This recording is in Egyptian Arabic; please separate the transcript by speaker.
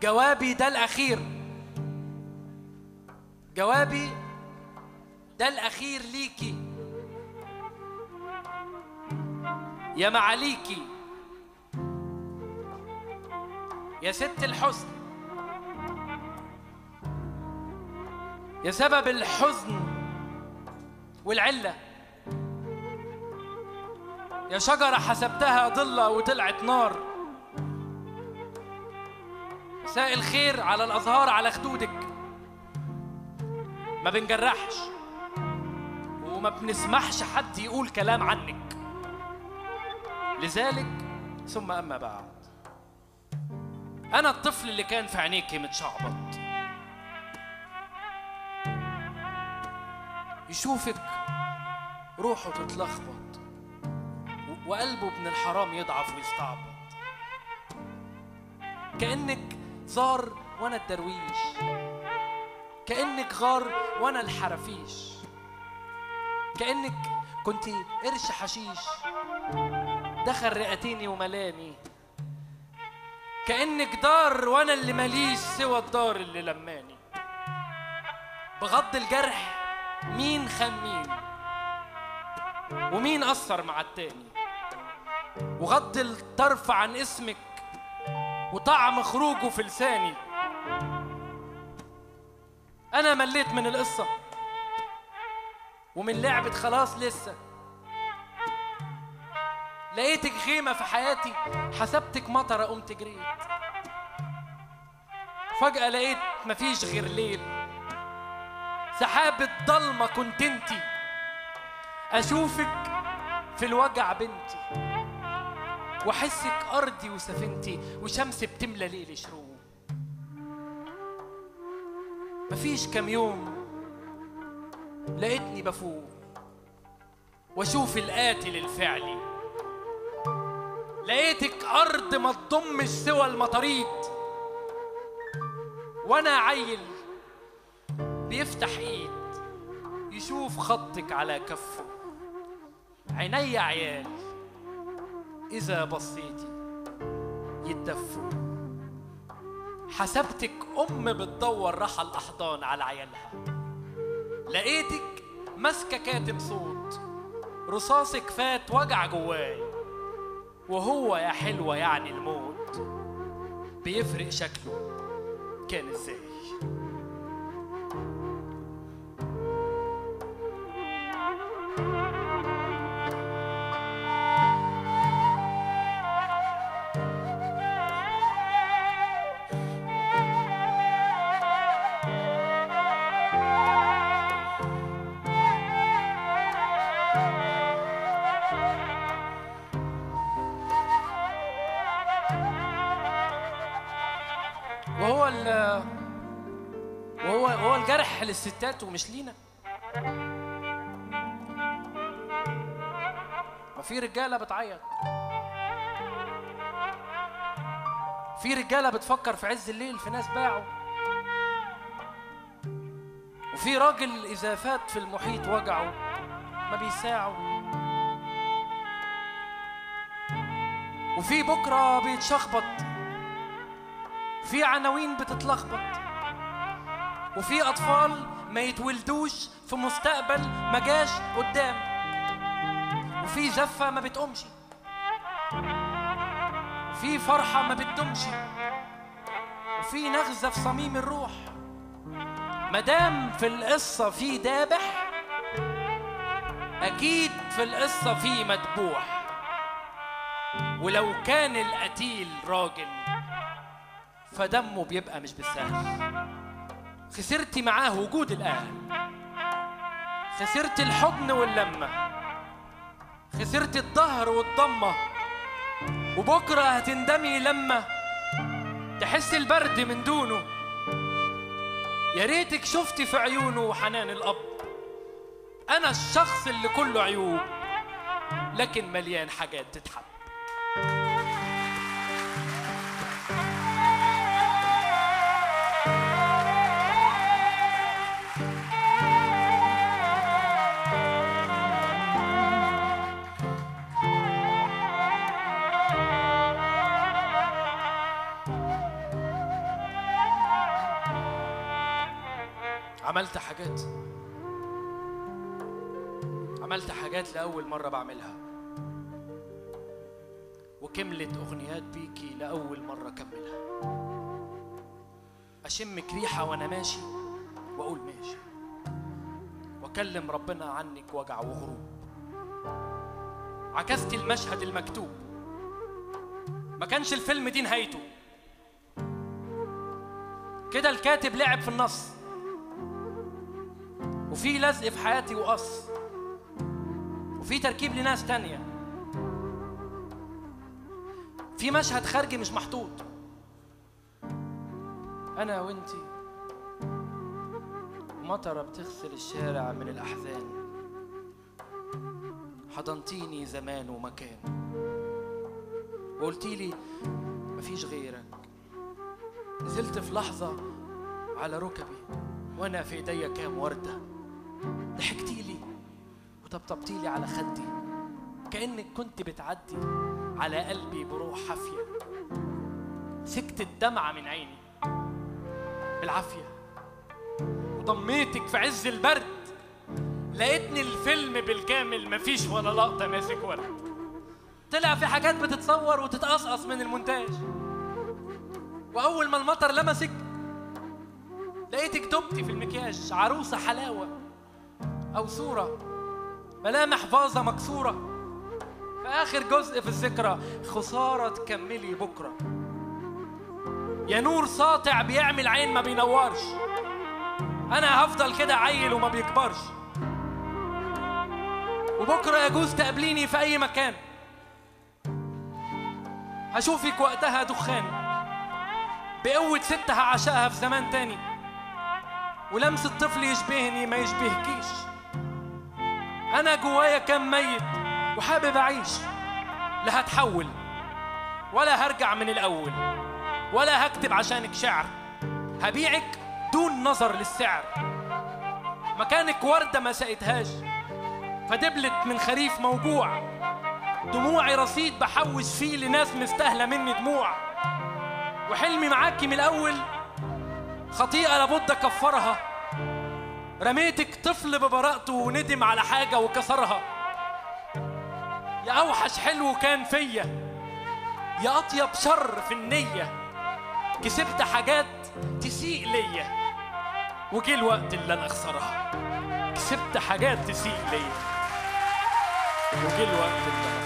Speaker 1: جوابي ده الأخير جوابي ده الأخير ليكي يا معاليكي يا ست الحزن يا سبب الحزن والعلة يا شجرة حسبتها ضلة وطلعت نار مساء الخير على الأزهار على خدودك ما بنجرحش وما بنسمحش حد يقول كلام عنك لذلك ثم أما بعد أنا الطفل اللي كان في عينيكي متشعبط يشوفك روحه تتلخبط و- وقلبه ابن الحرام يضعف ويستعبط كأنك زار وأنا الدرويش كأنك غار وأنا الحرافيش كأنك كنت قرش حشيش دخل رئتيني وملاني كأنك دار وأنا اللي ماليش سوى الدار اللي لماني بغض الجرح مين خان مين ومين أثر مع التاني وغض الطرف عن اسمك وطعم خروجه في لساني أنا مليت من القصة ومن لعبة خلاص لسه لقيتك غيمة في حياتي حسبتك مطرة قمت جريت فجأة لقيت مفيش غير ليل سحابة ضلمة كنت انتي أشوفك في الوجع بنتي وأحسك أرضي وسفينتي وشمس بتملى ليل شروق مفيش كام يوم لقيتني بفوق واشوف القاتل الفعلي لقيتك ارض ما تضمش سوى المطاريد وانا عيل بيفتح ايد يشوف خطك على كفه عيني عيال اذا بصيتي يتدفوا حسبتك ام بتدور راحه الاحضان على عيالها لقيتك ماسكه كاتم صوت رصاصك فات وجع جواي وهو يا حلوة يعني الموت بيفرق شكله كان ازاي وهو ال وهو هو الجرح للستات ومش لينا ما في رجاله بتعيط في رجاله بتفكر في عز الليل في ناس باعوا وفي راجل اذا فات في المحيط وجعه ما بيساعوا وفي بكره بيتشخبط في عناوين بتتلخبط وفي اطفال ما يتولدوش في مستقبل ما جاش قدام وفي زفه ما بتقومش في فرحه ما بتدومش وفي نغزه في صميم الروح مدام في القصه في دابح اكيد في القصه في مدبوح ولو كان القتيل راجل فدمه بيبقى مش بالسهل خسرتي معاه وجود الأهل خسرت الحضن واللمة خسرت الظهر والضمة وبكرة هتندمي لما تحس البرد من دونه يا ريتك شفتي في عيونه حنان الأب أنا الشخص اللي كله عيوب لكن مليان حاجات تتحب عملت حاجات عملت حاجات لأول مرة بعملها وكملت أغنيات بيكي لأول مرة أكملها أشمك ريحة وأنا ماشي وأقول ماشي وأكلم ربنا عنك وجع وغروب عكست المشهد المكتوب ما كانش الفيلم دي نهايته كده الكاتب لعب في النص وفي لزق في حياتي وقص وفي تركيب لناس تانية في مشهد خارجي مش محطوط أنا وإنتي مطرة بتغسل الشارع من الأحزان حضنتيني زمان ومكان وقلتيلي مفيش غيرك نزلت في لحظة على ركبي وأنا في إيديا كام وردة ضحكتيلي وطبطبتيلي على خدي كأنك كنت بتعدي على قلبي بروح حافية سكت الدمعة من عيني بالعافية وضميتك في عز البرد لقيتني الفيلم بالكامل مفيش ولا لقطة ماسك ورد طلع في حاجات بتتصور وتتقصقص من المونتاج وأول ما المطر لمسك لقيتك دبتي في المكياج عروسة حلاوة أو صورة ملامح فازة مكسورة في آخر جزء في الذكرى خسارة تكملي بكرة يا نور ساطع بيعمل عين ما بينورش أنا هفضل كده عيل وما بيكبرش وبكرة يجوز تقابليني في أي مكان هشوفك وقتها دخان بقوة ست هعشقها في زمان تاني ولمس الطفل يشبهني ما يشبهكيش أنا جوايا كان ميت وحابب أعيش لا هتحول ولا هرجع من الأول ولا هكتب عشانك شعر هبيعك دون نظر للسعر مكانك وردة ما سقيتهاش فدبلت من خريف موجوع دموعي رصيد بحوش فيه لناس مستاهلة مني دموع وحلمي معاكي من الأول خطيئة لابد أكفرها رميتك طفل ببراءته وندم على حاجة وكسرها يا أوحش حلو كان فيا يا أطيب شر في النية كسبت حاجات تسيء ليا وجه الوقت اللي أنا أخسرها كسبت حاجات تسيء ليا وجه الوقت اللي أنا